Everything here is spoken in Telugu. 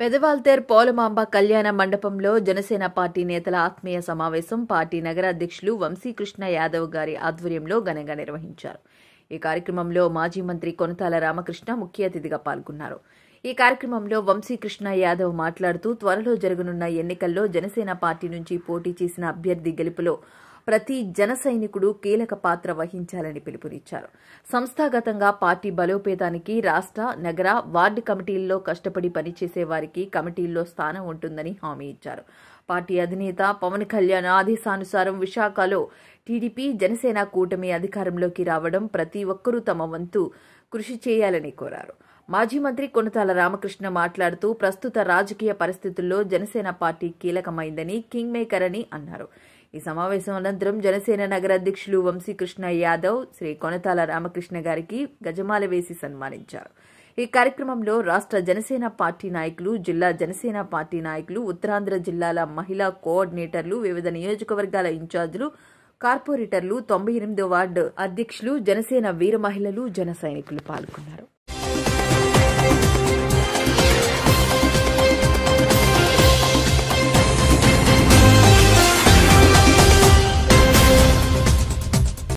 పెదవాల్తేర్ పోలమాంబ కళ్యాణ మండపంలో జనసేన పార్టీ నేతల ఆత్మీయ సమావేశం పార్టీ నగర అధ్యక్షులు వంశీకృష్ణ యాదవ్ గారి ఆధ్వర్యంలో ఘనంగా నిర్వహించారు ఈ కార్యక్రమంలో మాజీ మంత్రి కొనతాల రామకృష్ణ ముఖ్య అతిథిగా పాల్గొన్నారు ఈ కార్యక్రమంలో వంశీకృష్ణ యాదవ్ మాట్లాడుతూ త్వరలో జరగనున్న ఎన్నికల్లో జనసేన పార్టీ నుంచి పోటీ చేసిన అభ్యర్థి గెలుపులో ప్రతి జన సైనికుడు కీలక పాత్ర వహించాలని పిలుపునిచ్చారు సంస్థాగతంగా పార్టీ బలోపేతానికి రాష్ట్ర నగర వార్డు కమిటీల్లో కష్టపడి పనిచేసే వారికి కమిటీల్లో స్థానం ఉంటుందని హామీ ఇచ్చారు పార్టీ అధినేత పవన్ కళ్యాణ్ ఆదేశానుసారం విశాఖలో టీడీపీ జనసేన కూటమి అధికారంలోకి రావడం ప్రతి ఒక్కరూ తమ వంతు కృషి చేయాలని కోరారు మాజీ మంత్రి కొనతాల రామకృష్ణ మాట్లాడుతూ ప్రస్తుత రాజకీయ పరిస్థితుల్లో జనసేన పార్టీ కీలకమైందని కింగ్ మేకర్ అని అన్నారు ఈ సమావేశం అనంతరం జనసేన నగర అధ్యక్షులు వంశీకృష్ణ యాదవ్ శ్రీ కొనతాల రామకృష్ణ గారికి గజమాల వేసి సన్మానించారు ఈ కార్యక్రమంలో రాష్ట్ర జనసేన పార్టీ నాయకులు జిల్లా జనసేన పార్టీ నాయకులు ఉత్తరాంధ్ర జిల్లాల మహిళా కోఆర్డినేటర్లు వివిధ నియోజకవర్గాల ఇన్ఛార్జీలు కార్పొరేటర్లు తొంభై ఎనిమిదో వార్డు అధ్యక్షులు జనసేన వీర మహిళలు జన సైనికులు పాల్గొన్నారు